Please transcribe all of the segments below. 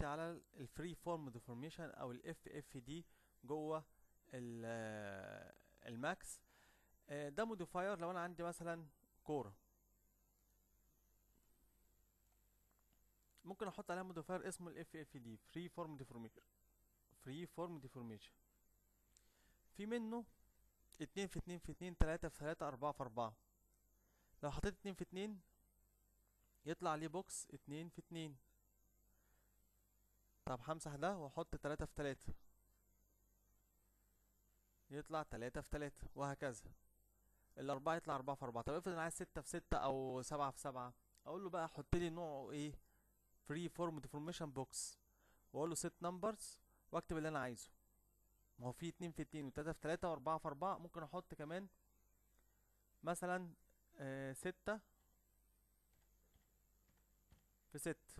دلوقتي على الفري فورم ديفورميشن او الاف اف دي جوه الماكس آه، ده موديفاير لو انا عندي مثلا كوره ممكن احط عليها موديفاير اسمه الاف اف دي فري فورم ديفورميشن فري فورم ديفورميشن في منه اتنين في اتنين في اتنين تلاتة في تلاتة اربعة في اربعة لو حطيت اتنين في اتنين يطلع عليه بوكس اتنين في اتنين طب همسح ده واحط تلاتة في تلاتة يطلع تلاتة في تلاتة وهكذا الأربعة يطلع أربعة في أربعة طب افرض أنا عايز ستة في ستة أو سبعة في سبعة أقول له بقى حط لي نوعه إيه فري فورم ديفورميشن بوكس وأقول له set numbers وأكتب اللي أنا عايزه ما هو في اتنين في اتنين وتلاتة في تلاتة وأربعة في أربعة ممكن أحط كمان مثلا آه ستة في ست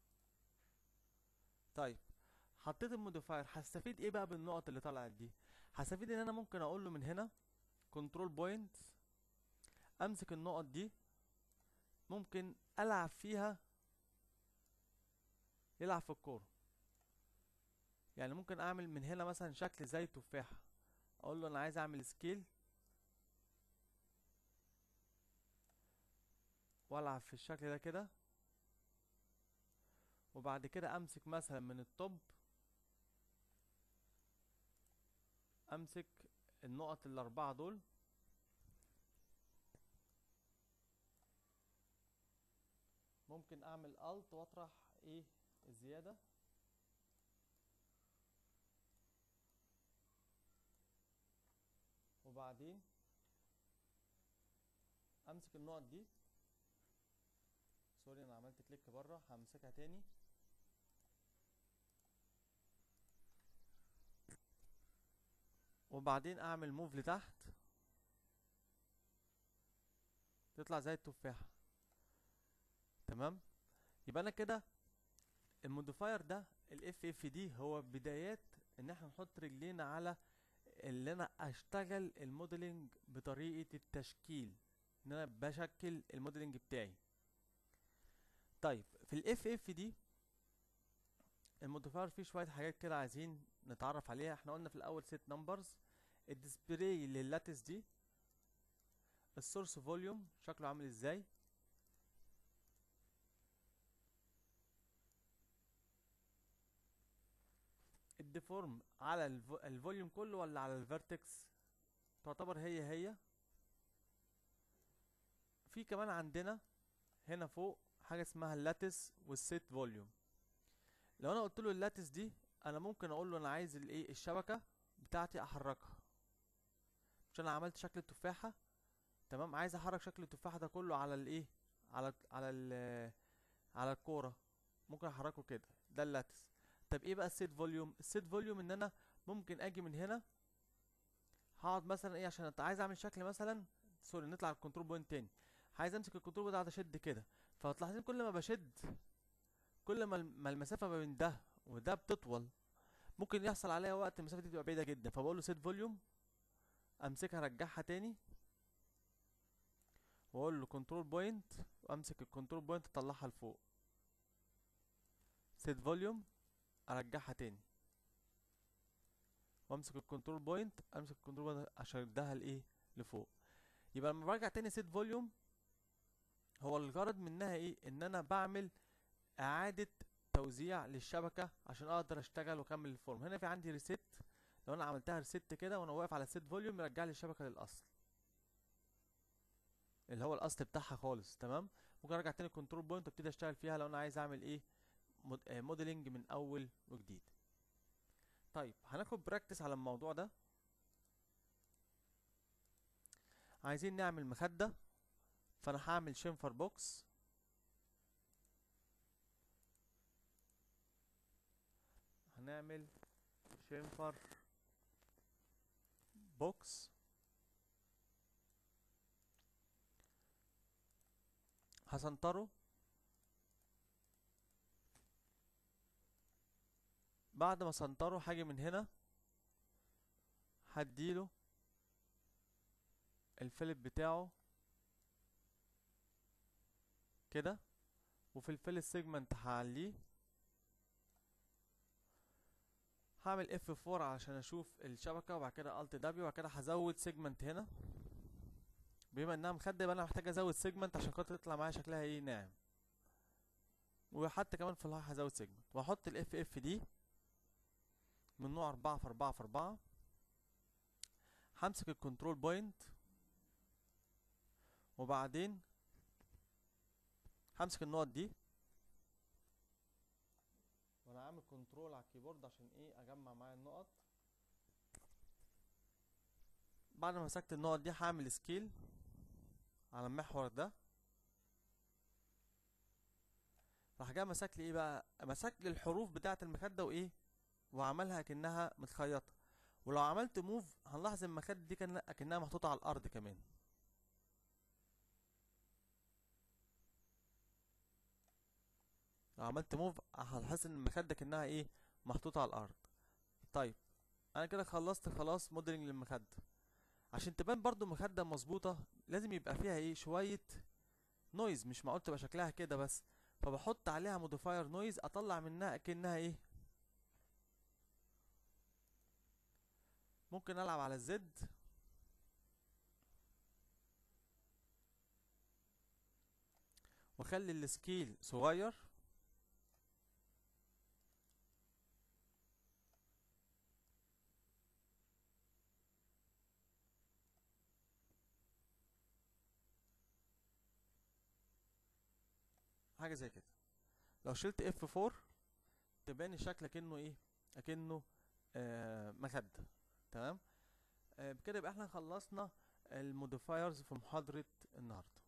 طيب حطيت الموديفاير هستفيد ايه بقى بالنقط اللي طلعت دي هستفيد ان انا ممكن اقول له من هنا كنترول بوينت امسك النقط دي ممكن العب فيها يلعب في الكوره يعني ممكن اعمل من هنا مثلا شكل زي تفاحه اقول له انا عايز اعمل سكيل والعب في الشكل ده كده وبعد كده امسك مثلا من التوب امسك النقط الاربعه دول ممكن اعمل الت واطرح ايه الزياده وبعدين امسك النقط دي سوري انا عملت كليك بره همسكها تاني وبعدين اعمل موف لتحت تطلع زي التفاحة تمام يبقى انا كده الموديفاير ده الاف اف دي هو بدايات ان احنا نحط رجلينا على اللي انا اشتغل الموديلنج بطريقة التشكيل ان انا بشكل الموديلنج بتاعي طيب في الاف اف دي الموديفاير فيه شويه حاجات كده عايزين نتعرف عليها احنا قلنا في الاول سيت نمبرز الديسبلاي لللاتس دي السورس فوليوم شكله عامل ازاي الديفورم على الفوليوم كله ولا على الفيرتكس تعتبر هي هي في كمان عندنا هنا فوق حاجه اسمها اللاتس والسيت فوليوم لو انا قلت له اللاتس دي انا ممكن اقول له انا عايز الايه الشبكه بتاعتي احركها مش انا عملت شكل التفاحه تمام عايز احرك شكل التفاحه ده كله على الايه على على ال على الكوره ممكن احركه كده ده اللاتس طب ايه بقى السيت فوليوم السيت فوليوم ان انا ممكن اجي من هنا هقعد مثلا ايه عشان عايز اعمل شكل مثلا سوري نطلع على الكنترول بوينت تاني عايز امسك الكنترول بوينت اقعد اشد كده فهتلاحظين كل ما بشد كل ما ما المسافه ما بين ده وده بتطول ممكن يحصل عليها وقت المسافه دي تبقى بعيده جدا فبقول له سيت فوليوم امسكها ارجعها تاني واقول له كنترول بوينت وامسك الكنترول بوينت اطلعها لفوق سيت فوليوم ارجعها تاني وامسك الكنترول بوينت امسك الكنترول بوينت عشان اديها لايه لفوق يبقى لما برجع تاني سيت فوليوم هو الغرض منها ايه ان انا بعمل اعادة توزيع للشبكة عشان اقدر اشتغل واكمل الفورم هنا في عندي ريست لو انا عملتها ريست كده وانا واقف على سيت فوليوم يرجع لي الشبكة للاصل اللي هو الاصل بتاعها خالص تمام ممكن ارجع تاني كنترول بوينت وابتدي اشتغل فيها لو انا عايز اعمل ايه مود... آه موديلنج من اول وجديد طيب هناخد براكتس على الموضوع ده عايزين نعمل مخدة فانا هعمل شنفر بوكس هنعمل شنفر بوكس هسنطره بعد ما سنطره هاجي من هنا هديله الفلت بتاعه كده وفي الفيل سيجمنت هعليه هعمل اف 4 عشان اشوف الشبكه وبعد كده الت دبليو وبعد كده هزود سيجمنت هنا بما انها مخده يبقى انا محتاج ازود سيجمنت عشان خاطر تطلع معايا شكلها ايه ناعم وحتى كمان في الهاي هزود سيجمنت واحط الاف اف دي من نوع أربعة في أربعة في أربعة همسك الكنترول بوينت وبعدين همسك النقط دي وانا عامل كنترول على الكيبورد عشان ايه اجمع معايا النقط بعد ما مسكت النقط دي هعمل سكيل على المحور ده راح جاي مسك لي ايه بقى مسك لي الحروف بتاعه المخده وايه وعملها كأنها متخيطه ولو عملت موف هنلاحظ المخده دي كان كأنها محطوطه على الارض كمان لو عملت موف هتحس ان المخده كأنها ايه محطوطه على الارض طيب انا كده خلصت خلاص موديلنج للمخده عشان تبان برضو مخده مظبوطه لازم يبقى فيها ايه شويه نويز مش معقول تبقى شكلها كده بس فبحط عليها موديفاير نويز اطلع منها اكنها ايه ممكن العب على الزد واخلي السكيل صغير حاجه زي كده لو شلت اف 4 تبان الشكل كأنه ايه اكنه آه مخده تمام آه بكده يبقى احنا خلصنا الموديفايرز في محاضره النهارده